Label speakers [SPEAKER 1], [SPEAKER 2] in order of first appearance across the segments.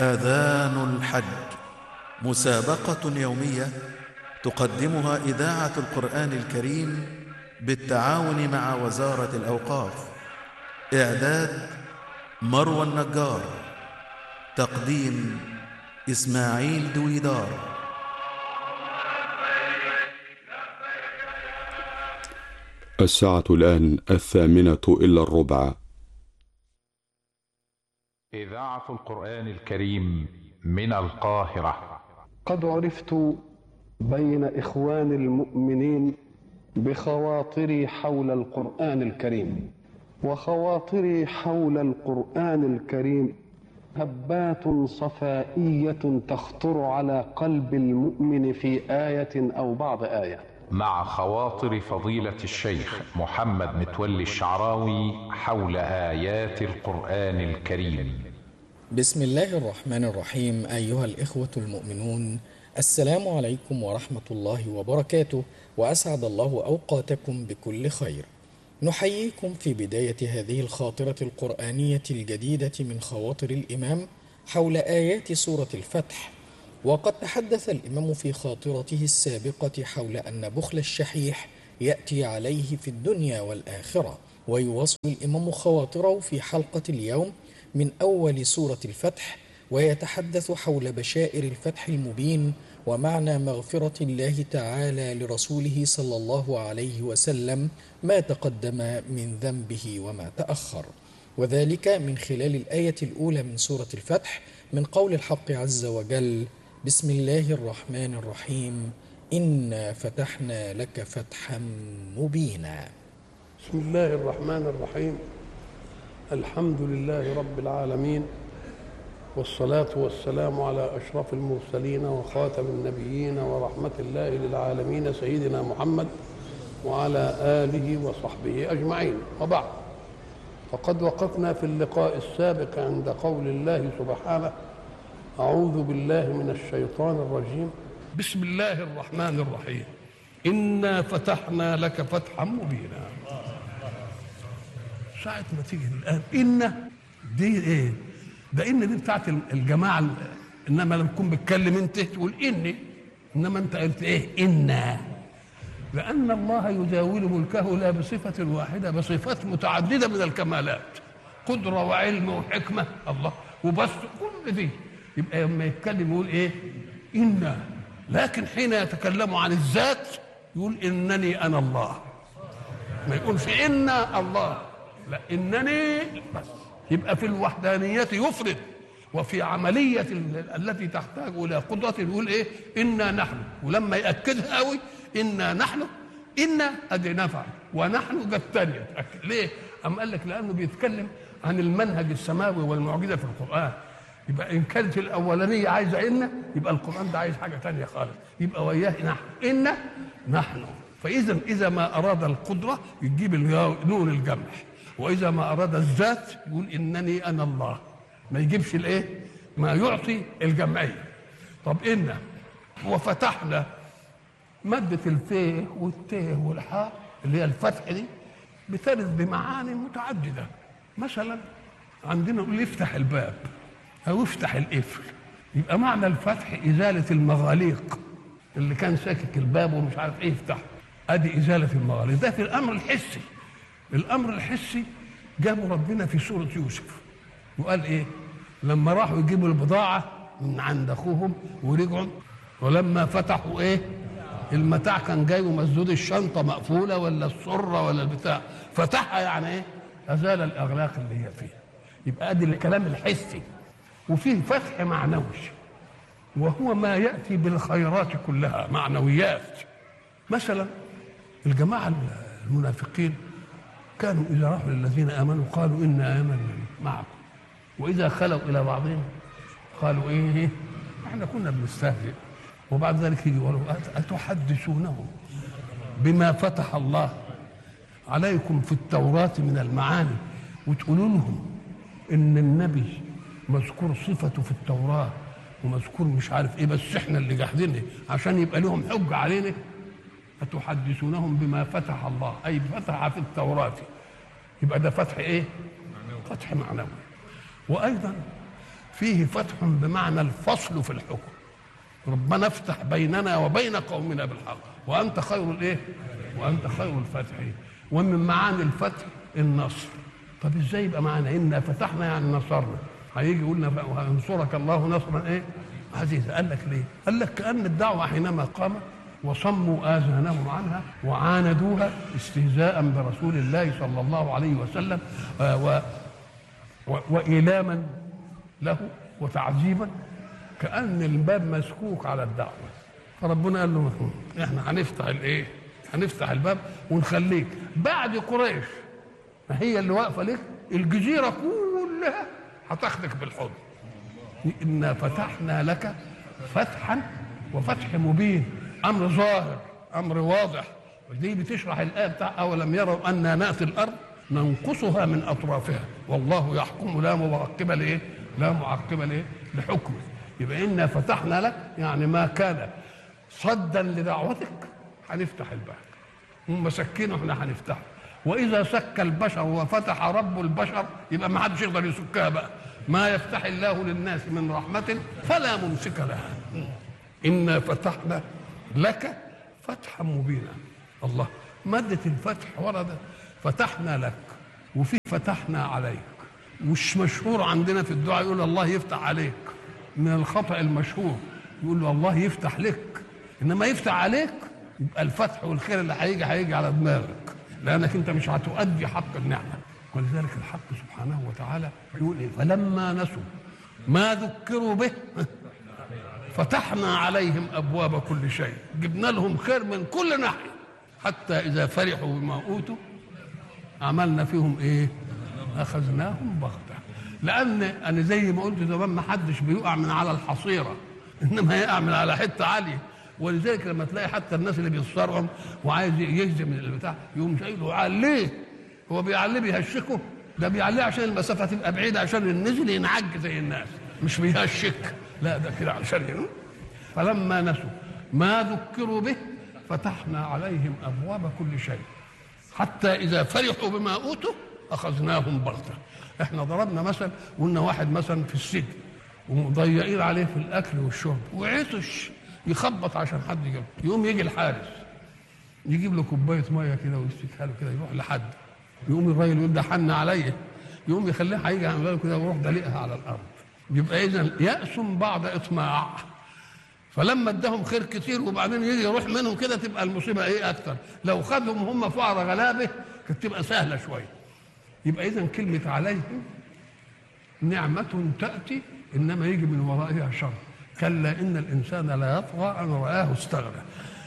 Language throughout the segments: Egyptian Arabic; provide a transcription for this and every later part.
[SPEAKER 1] آذان الحج مسابقة يومية تقدمها إذاعة القرآن الكريم بالتعاون مع وزارة الأوقاف إعداد مروى النجار تقديم إسماعيل دويدار
[SPEAKER 2] الساعة الآن الثامنة إلا الربع
[SPEAKER 3] إذاعة القرآن الكريم من القاهرة
[SPEAKER 4] قد عرفت بين إخوان المؤمنين بخواطري حول القرآن الكريم وخواطري حول القرآن الكريم هبات صفائية تخطر على قلب المؤمن في آية أو بعض آية
[SPEAKER 3] مع خواطر فضيلة الشيخ محمد متولي الشعراوي حول آيات القرآن الكريم
[SPEAKER 5] بسم الله الرحمن الرحيم أيها الإخوة المؤمنون السلام عليكم ورحمة الله وبركاته وأسعد الله أوقاتكم بكل خير نحييكم في بداية هذه الخاطرة القرآنية الجديدة من خواطر الإمام حول آيات سورة الفتح وقد تحدث الإمام في خاطرته السابقة حول أن بخل الشحيح يأتي عليه في الدنيا والآخرة ويواصل الإمام خواطره في حلقة اليوم من أول سورة الفتح ويتحدث حول بشائر الفتح المبين ومعنى مغفرة الله تعالى لرسوله صلى الله عليه وسلم ما تقدم من ذنبه وما تأخر وذلك من خلال الآية الأولى من سورة الفتح من قول الحق عز وجل بسم الله الرحمن الرحيم إنا فتحنا لك فتحا مبينا
[SPEAKER 4] بسم الله الرحمن الرحيم الحمد لله رب العالمين والصلاة والسلام على أشرف المرسلين وخاتم النبيين ورحمة الله للعالمين سيدنا محمد وعلى آله وصحبه أجمعين وبعد فقد وقفنا في اللقاء السابق عند قول الله سبحانه أعوذ بالله من الشيطان الرجيم بسم الله الرحمن الرحيم إنا فتحنا لك فتحا مبينا ساعة ما تيجي الآن إن دي إيه؟ ده إن دي بتاعت الجماعة إنما لما تكون بتكلم أنت تقول إني إنما أنت قلت إيه؟ إنا لأن الله يداول ملكه لا بصفة واحدة بصفات متعددة من الكمالات قدرة وعلم وحكمة الله وبس كل دي يبقى لما يتكلم يقول ايه إنا لكن حين يتكلم عن الذات يقول إنني أنا الله ما يقولش إنا الله لا إنني بس يبقى في الوحدانية يفرد وفي عملية التي تحتاج إلى قدرة يقول إيه إنا نحن ولما يأكدها قوي إنا نحن إنا أدي نفع ونحن جت تانية ليه؟ أم قال لك لأنه بيتكلم عن المنهج السماوي والمعجزة في القرآن يبقى ان كانت الاولانيه عايزه ان يبقى القران ده عايز حاجه تانية خالص يبقى وياه نحن ان نحن فاذا اذا ما اراد القدره يجيب نون الجمع واذا ما اراد الذات يقول انني انا الله ما يجيبش الايه ما يعطي الجمعيه طب ان وفتحنا مادة الفيه والتيه والحاء اللي هي الفتح دي بترد بمعاني متعددة مثلا عندنا نقول يفتح الباب أو افتح القفل يبقى معنى الفتح إزالة المغاليق اللي كان ساكك الباب ومش عارف إيه يفتح أدي إزالة المغاليق ده في الأمر الحسي الأمر الحسي جابوا ربنا في سورة يوسف وقال إيه لما راحوا يجيبوا البضاعة من عند أخوهم ورجعوا ولما فتحوا إيه المتاع كان جاي ومسدود الشنطة مقفولة ولا السرة ولا البتاع فتحها يعني إيه أزال الأغلاق اللي هي فيها يبقى أدي الكلام الحسي وفيه فتح معنوي وهو ما ياتي بالخيرات كلها معنويات مثلا الجماعه المنافقين كانوا اذا راحوا للذين امنوا قالوا انا امنا معكم واذا خلوا الى بعضهم قالوا ايه احنا كنا بنستهزئ وبعد ذلك يجي يقولوا اتحدثونهم بما فتح الله عليكم في التوراه من المعاني وتقولوا لهم ان النبي مذكور صفته في التوراة ومذكور مش عارف ايه بس احنا اللي جاحدينه عشان يبقى لهم حجة علينا أتحدثونهم بما فتح الله أي فتح في التوراة يبقى ده فتح ايه؟ فتح معنوي وأيضا فيه فتح بمعنى الفصل في الحكم ربنا افتح بيننا وبين قومنا بالحق وانت خير الايه وانت خير الفاتحين ومن معاني الفتح النصر طب ازاي يبقى معانا انا فتحنا يعني نصرنا هيجي يقول لنا بقى وينصرك الله نصرا ايه عزيزا قال لك ليه قال لك كان الدعوه حينما قامت وصموا اذانهم عنها وعاندوها استهزاء برسول الله صلى الله عليه وسلم آه و و- وإيلاما له وتعذيبا كأن الباب مسكوك على الدعوة فربنا قال له احنا هنفتح الايه؟ هنفتح الباب ونخليك بعد قريش ما هي اللي واقفة لك الجزيرة كلها هتاخدك بالحضن إنا فتحنا لك فتحا وفتح مبين أمر ظاهر أمر واضح ودي بتشرح الآية بتاع أولم يروا أنا نأتي الأرض ننقصها من أطرافها والله يحكم لا معقب لإيه؟ لا معقب لإيه؟ لحكمه يبقى إنا فتحنا لك يعني ما كان صدا لدعوتك هنفتح الباب هم سكينه احنا هنفتحه واذا سك البشر وفتح رب البشر يبقى ما حدش يقدر يسكها بقى ما يفتح الله للناس من رحمه فلا ممسك لها انا فتحنا لك فتحا مبينا الله مادة الفتح وردت فتحنا لك وفي فتحنا عليك مش مشهور عندنا في الدعاء يقول الله يفتح عليك من الخطأ المشهور يقول له الله يفتح لك انما يفتح عليك يبقى الفتح والخير اللي هيجي هيجي على دماغك لانك انت مش هتؤدي حق النعمه ولذلك الحق سبحانه وتعالى يقول ايه فلما نسوا ما ذكروا به فتحنا عليهم ابواب كل شيء جبنا لهم خير من كل ناحيه حتى اذا فرحوا بما اوتوا عملنا فيهم ايه اخذناهم بغته لان انا زي ما قلت زمان ما حدش بيقع من على الحصيره انما يقع من على حته عاليه ولذلك لما تلاقي حتى الناس اللي بيصارعهم وعايز يهزم البتاع يقوم شايل له عليه هو بيعليه بيهشكه ده بيعليه عشان المسافه تبقى بعيده عشان النزل ينعج زي الناس مش بيهشك لا ده كده علشان ين- فلما نسوا ما ذكروا به فتحنا عليهم ابواب كل شيء حتى اذا فرحوا بما اوتوا اخذناهم بغته احنا ضربنا مثل قلنا واحد مثلا في السجن ومضيقين عليه في الاكل والشرب وعطش يخبط عشان حد يجيب يقوم يجي الحارس يجيب له كوبايه ميه كده ويمسكها له كده يروح لحد يقوم الراجل يقول ده حن عليا يقوم يخليه هيجي على باله كده ويروح دلقها على الارض يبقى اذا يأس بعد اطماع فلما اداهم خير كتير وبعدين يجي يروح منهم كده تبقى المصيبه ايه اكتر لو خدهم هم فقراء غلابه كانت تبقى سهله شويه يبقى اذا كلمه عليهم نعمة تأتي إنما يجي من ورائها شر كلا إن الإنسان لا يطغى أن رآه استغنى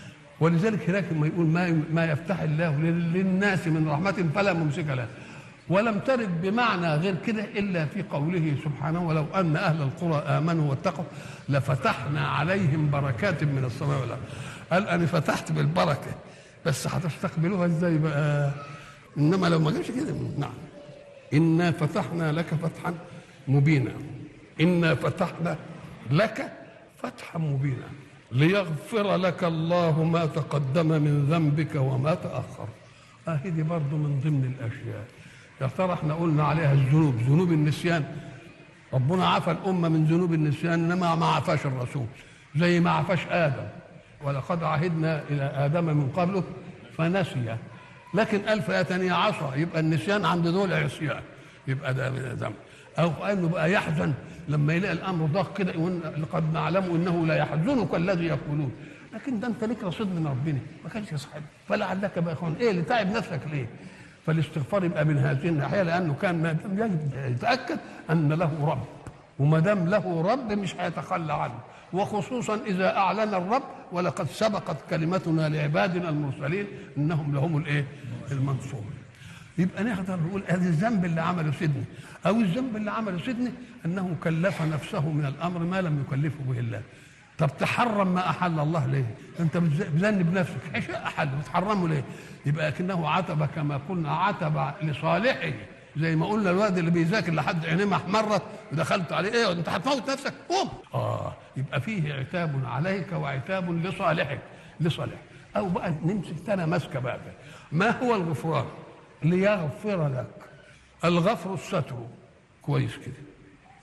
[SPEAKER 4] ولذلك هناك لما يقول ما ما يفتح الله لل- للناس من رحمة فلا ممسك له ولم ترد بمعنى غير كده إلا في قوله سبحانه ولو أن أهل القرى آمنوا واتقوا لفتحنا عليهم بركات من السماء والأرض قال أنا فتحت بالبركة بس هتستقبلوها إزاي بقى إنما لو ما جاش كده نعم إنا فتحنا لك فتحا مبينا إنا فتحنا لك فتحا مبينا ليغفر لك الله ما تقدم من ذنبك وما تأخر أهي دي برضو من ضمن الأشياء يا ترى احنا قلنا عليها الذنوب ذنوب النسيان ربنا عفى الأمة من ذنوب النسيان إنما ما عفاش الرسول زي ما عفاش آدم ولقد عهدنا إلى آدم من قبله فنسي لكن قال فيا تانية عصى يبقى النسيان عند دول عصيان يبقى ده ذنب أو انه بقى يحزن لما يلاقي الامر ضاق كده يقول لقد نعلم انه لا يحزنك الذي يقولون لكن ده انت ليك رصيد من ربنا ما كانش يصحب فلعلك بقى اخوان ايه اللي تعب نفسك ليه؟ فالاستغفار يبقى من هذه الناحيه لانه كان يجب يتاكد ان له رب وما دام له رب مش هيتخلى عنه وخصوصا اذا اعلن الرب ولقد سبقت كلمتنا لعبادنا المرسلين انهم لهم الايه؟ المنصور يبقى نقدر نقول هذا الذنب اللي عمله سيدنا او الذنب اللي عمله سيدنا انه كلف نفسه من الامر ما لم يكلفه به الله طب تحرم ما احل الله ليه؟ انت بتذنب نفسك اشياء احل بتحرمه ليه؟ يبقى كانه عتب كما قلنا عتب لصالحه زي ما قلنا الواد اللي بيذاكر لحد عينيه ما احمرت ودخلت عليه ايه انت هتموت نفسك قوم اه يبقى فيه عتاب عليك وعتاب لصالحك لصالحك او بقى نمسك تاني ماسكه بقى ما هو الغفران؟ ليغفر لك الغفر الستر كويس كده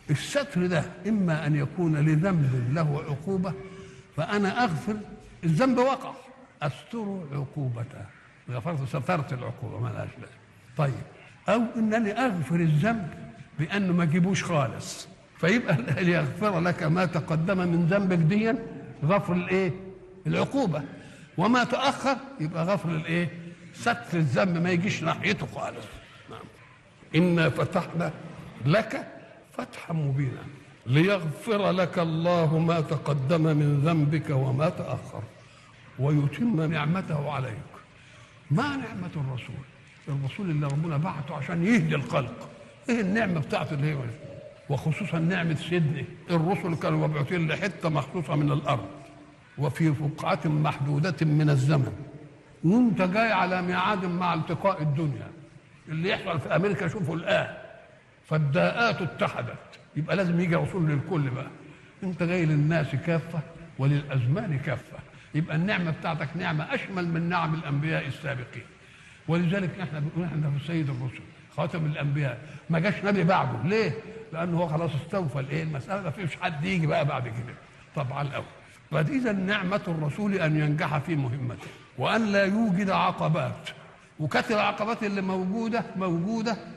[SPEAKER 4] الستر ده اما ان يكون لذنب له عقوبه فانا اغفر الذنب وقع استر عقوبته غفرت سترت العقوبه ما لهاش لازمه طيب او انني اغفر الذنب بانه ما اجيبوش خالص فيبقى ليغفر لك ما تقدم من ذنبك ديا غفر الايه العقوبه وما تاخر يبقى غفر الايه ستر الذنب ما يجيش ناحيته خالص نعم. انا فتحنا لك فتحا مبينا ليغفر لك الله ما تقدم من ذنبك وما تاخر ويتم نعمته عليك ما نعمه الرسول الرسول اللي ربنا بعته عشان يهدي الخلق ايه النعمه بتاعته اللي هي وخصوصا نعمه سيدنا الرسل كانوا مبعوثين لحته مخصوصه من الارض وفي فقعه محدوده من الزمن وانت جاي على ميعاد مع التقاء الدنيا اللي يحصل في امريكا شوفوا الان فالداءات اتحدت يبقى لازم يجي رسول للكل بقى انت جاي للناس كافه وللازمان كافه يبقى النعمه بتاعتك نعمه اشمل من نعم الانبياء السابقين ولذلك احنا بنقول احنا في السيد الرسل خاتم الانبياء ما جاش نبي بعده ليه؟ لانه هو خلاص استوفى الايه المساله ما فيش حد يجي بقى بعد كده طبعا الاول فاذا نعمه الرسول ان ينجح في مهمته وان لا يوجد عقبات وكانت العقبات اللي موجوده موجوده